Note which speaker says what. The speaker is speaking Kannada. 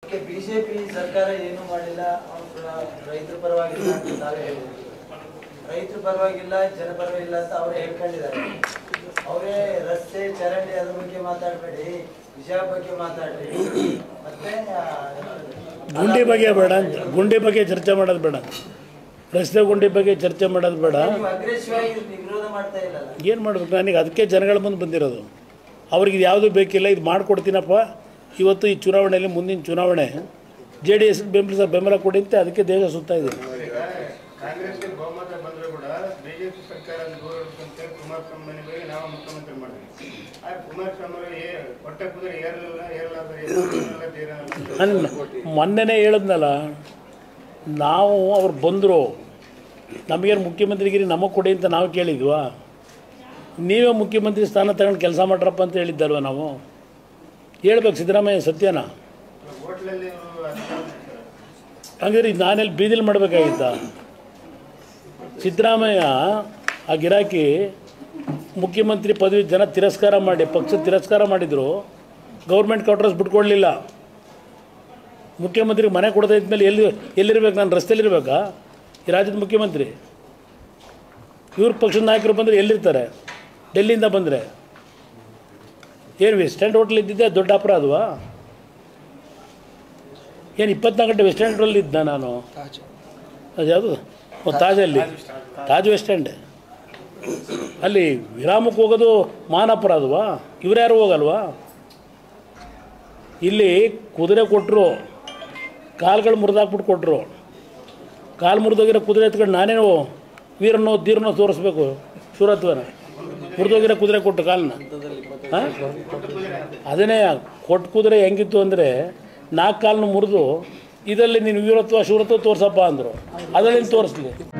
Speaker 1: ಬಿಜೆಪಿ ಸರ್ಕಾರ ಏನು ಮಾಡಿಲ್ಲ ಅವ್ರು ರೈತರ ಪರವಾಗಿಲ್ಲ ಅಂತ ತಾವೇ ಹೇಳಿದ್ರು ರೈತರ ಪರವಾಗಿಲ್ಲ ಜನ ಪರವಾಗಿಲ್ಲ ಅಂತ ಅವರೇ ಹೇಳ್ಕೊಂಡಿದ್ದಾರೆ ಅವರೇ ರಸ್ತೆ ಚರಂಡಿ ಅದ್ರ ಬಗ್ಗೆ ಮಾತಾಡಬೇಡಿ ವಿಷಯ ಬಗ್ಗೆ ಮಾತಾಡ್ರಿ ಮತ್ತೆ ಆ,
Speaker 2: ಗುಂಡಿ ಬಗ್ಗೆ ಬೇಡ ಅಂತ ಗುಂಡಿ ಬಗ್ಗೆ ಚರ್ಚೆ ಮಾಡೋದು ಬೇಡ ರಸ್ತೆ ಗುಂಡಿ ಬಗ್ಗೆ ಚರ್ಚೆ ಮಾಡೋದು ಬೇಡ
Speaker 1: ನೀವು ಅಗ್ರೆಸಿವ್ ಆಗಿ ವಿರೋಧ ಮಾಡ್ತಾ ಇಲ್ಲಲ್ಲ
Speaker 2: ಏನು ಮಾಡ್ಬೇಕು ನನಗೆ ಅದಕ್ಕೆ ಜನಗಳ ಮುಂದೆ ಬಂದಿರೋದು ಅವ್ರಿಗೆ ಯಾವುದು ಬೇಕಿಲ್ಲ ಇದು ಮಾಡಿಕೊಡ್ತೀನಪ್ಪ ಇವತ್ತು ಈ ಚುನಾವಣೆಯಲ್ಲಿ ಮುಂದಿನ ಚುನಾವಣೆ ಜೆ ಡಿ ಎಸ್ಗೆ ಬೆಂಬಲ ಬೆಂಬಲ ಕೊಡಿ ಅಂತ ಅದಕ್ಕೆ ದೇಶ ಸುತ್ತಾ ಇದ್ದೀನಿ
Speaker 3: ಕಾಂಗ್ರೆಸ್ಗೆ ಬಹುಮತ ಬಂದರೂ ಕೂಡ ಬಿಜೆಪಿ ಸರ್ಕಾರ ದೂರಕ್ಕಂತೆ ಕುಮಾರಸ್ವಾಮಿ ಮನೆಗಳಿಗೆ ನಾವು ಮುಖ್ಯಮಂತ್ರಿ ಮಾಡಿದ್ವಿ ಆ ಕುಮಾರಸ್ವಾಮಿ ಅವರು ಏ ಹೊಟ್ಟೆ ಕುದುರೆ ಏರಲಿಲ್ಲ ಏರಲಾದ್ರೆ ಏರಲಿಲ್ಲ ತೀರಲಿಲ್ಲ
Speaker 2: ನಾನು ಮೊನ್ನೆನೇ ಹೇಳಿದ್ನಲ್ಲ ನಾವು ಅವ್ರು ಬಂದರು ನಮಗೇನು ಮುಖ್ಯಮಂತ್ರಿಗಿರಿ ನಮಗೆ ಕೊಡಿ ಅಂತ ನಾವು ಕೇಳಿದ್ವಾ ನೀವೇ ಮುಖ್ಯಮಂತ್ರಿ ಸ್ಥಾನ ತಗೊಂಡು ಕೆಲಸ ಮಾಡ್ರಪ್ಪ ಅಂತ ಹೇಳಿದ್ದಲ್ವ ನಾವು ಹೇಳ್ಬೇಕು ಸಿದ್ದರಾಮಯ್ಯ ಸತ್ಯನಾ
Speaker 3: ಹೋಟ್ಲಲ್ಲಿ ಇವರು ಅಧಿಕಾರ ನಡೆಸ್ತಾರೆ.
Speaker 2: ಹಂಗಾದ್ರೆ ಇದು ನಾನೆಲ್ಲಿ ಬೀದಿಲಿ ಮಾಡಬೇಕಾಗಿತ್ತ ಸಿದ್ದರಾಮಯ್ಯ ಆ ಗಿರಾಕಿ ಮುಖ್ಯಮಂತ್ರಿ ಪದವಿ ಜನ ತಿರಸ್ಕಾರ ಮಾಡಿ ಪಕ್ಷ ತಿರಸ್ಕಾರ ಮಾಡಿದರು ಗೌರ್ಮೆಂಟ್ ಕ್ವಾರ್ಟರ್ಸ್ ಬಿಟ್ಕೊಡ್ಲಿಲ್ಲ ಮುಖ್ಯಮಂತ್ರಿಗೆ ಮನೆ ಕೊಡದೇ ಇದ್ಮೇಲೆ ಎಲ್ಲಿ ಎಲ್ಲಿರ್ಬೇಕು ನಾನು ರಸ್ತೆಯಲ್ಲಿರ್ಬೇಕಾ ಈ ರಾಜ್ಯದ ಮುಖ್ಯಮಂತ್ರಿ ಇವ್ರ ಪಕ್ಷದ ನಾಯಕರು ಬಂದರೆ ಎಲ್ಲಿರ್ತಾರೆ ಡೆಲ್ಲಿಯಿಂದ ಬಂದರೆ ಏನು ವೆಸ್ಟ್ ಎಂಡ್ ಹೋಟ್ಲ್ ಇದ್ದಿದ್ದೆ ದೊಡ್ಡ ಅಪರಾಧವಾ ಏನು ಇಪ್ಪತ್ನಾಲ್ಕು ಗಂಟೆ ವೆಸ್ಟ್ ಎಂಡ್ರಲ್ಲಿ ಇದ್ದ ನಾನು ಅದು ಯಾವುದು ಓ ತಾಜಲ್ಲಿ ತಾಜ್ ವೆಸ್ಟ್ ಎಂಡ್ ಅಲ್ಲಿ ವಿರಾಮಕ್ಕೆ ಹೋಗೋದು ಮಾನ ಅಪರಾಧವಾ ಇವ್ರ್ಯಾರು ಹೋಗಲ್ವಾ ಇಲ್ಲಿ ಕುದುರೆ ಕೊಟ್ಟರು ಕಾಲ್ಗಳು ಮುರಿದಾಕ್ಬಿಟ್ಟು ಕೊಟ್ಟರು ಕಾಲು ಮುರಿದೋಗಿರೋ ಕುದುರೆ ಎತ್ಕೊಂಡು ನಾನೇನು ವೀರನೋ ಧೀರನೋ ತೋರಿಸ್ಬೇಕು ಶೂರತ್ವನ ಮುರಿದೋಗಿರೋ ಕುದುರೆ ಕೊಟ್ಟು ಕಾಲನ್ನ ಹಾಂ ಅದನ್ನೇ ಕೊಟ್ಟು ಕುದುರೆ ಹೆಂಗಿತ್ತು ಅಂದರೆ ನಾಲ್ಕು ಕಾಲನ್ನು ಮುರಿದು ಇದರಲ್ಲಿ ನೀನು ವೀರತ್ವ ಶೂರತ್ವ ತೋರ್ಸಪ್ಪ ಅಂದರು ಅದರಲ್ಲಿ ತೋರಿಸ್ಲಿ